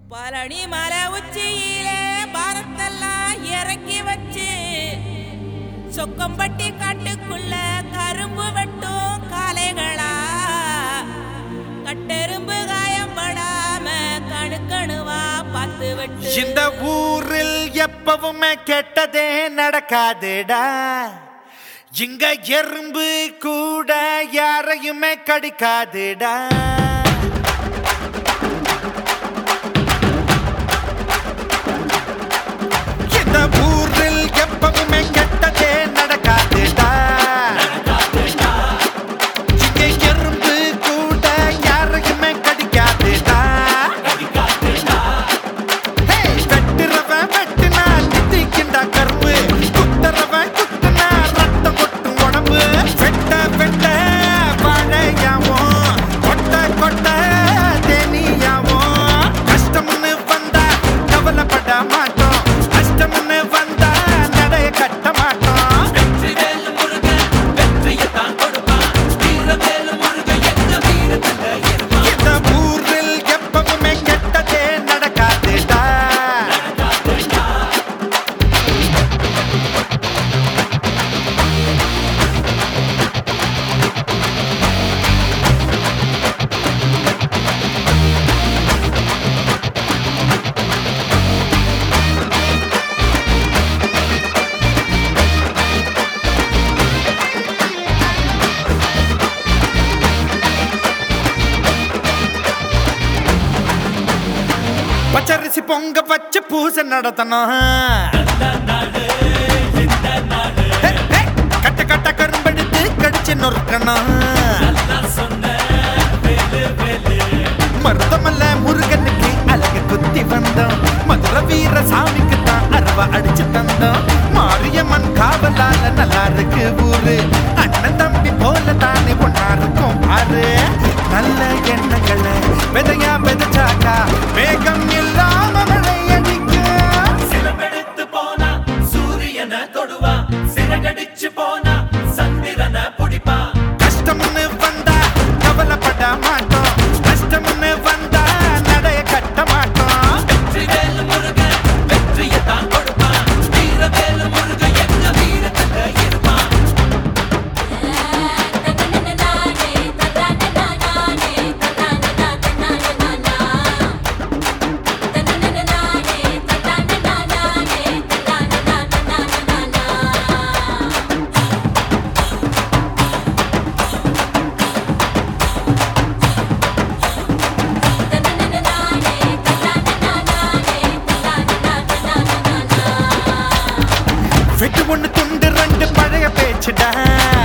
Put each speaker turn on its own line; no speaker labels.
பழனி மலை உச்சியிலே பாரத்தெல்லாம் இறக்கி வச்சு சொக்கம்பட்டி காட்டுக்குள்ள கரும்பு வெட்டும் காளைகளா கட்டெரும்பு காயப்படாம கணுக்கணுவா பார்த்து வெட்டு
இந்த ஊரில் எப்பவுமே கெட்டதே நடக்காதுடா இங்க எறும்பு கூட யாரையுமே கடிக்காதுடா இந்த ஊரில் எப்பவுமே கெட்டதே நடக்காதுடா இங்க எறும்பு கூட யாரையுமே கடிக்காதுடா ஹேய், வெட்டுறவன் வெட்டுனா தித்திக்கிண்டா கரும்பு. குத்துறவன் குத்துனா ரத்தம் கொட்டும் உடம்பு. வெட்ட வெட்ட வாழையாவும், கொட்ட கொட்ட தேனீயாவும். கஷ்டம்னு வந்தா கவலைப்பட மாட்டோம் கஷ்டம்னு வந்தா நடைய கட்ட மாட்டோம் இந்த ஊரில் எப்பவுமே கெட்டதே நடக்காதுடா பச்சரிசி பொங்க வச்சு பூசை நடத்தணும் ஹே, ஹே, கட்ட கட்ட கரும்பெடுத்து கடிச்சு நொறுக்கணும் மருதமல்ல முருகனுக்கு அழகு குத்தி வந்தோம் மதுரை வீர சாமிக்கு தான் அருவா அடிச்சு தந்தோம் மாரியம்மன் காவலால நல்லா இருக்கு ஊரு அண்ணன் தம்பி போல தானே ஒன்னா இருக்கும் பாரு நல்ல எண்ணங்களை விதையா விதைச்சாக்கா வேகம் இல்லாம மழை அடிக்கும்
சிலம்பெடுத்து போனா சூரியனை தொடுவா சிறகடிச்சு போனா சந்திரனை பிடிப்பா
கஷ்டம்னு வந்தா கவலைப்பட மாட்டோம் கஷ்டம்னு வந்தா நடைய கட்ட மாட்டோம்
வெற்றி வேலு முருகன் வெற்றியை தான் கொடுப்பான் வீர வேலு முருகன் எங்க வீரத்துல இருப்பான்
வெட்டு ஒண்ணு துண்டு ரெண்டு பழைய பேச்சுடா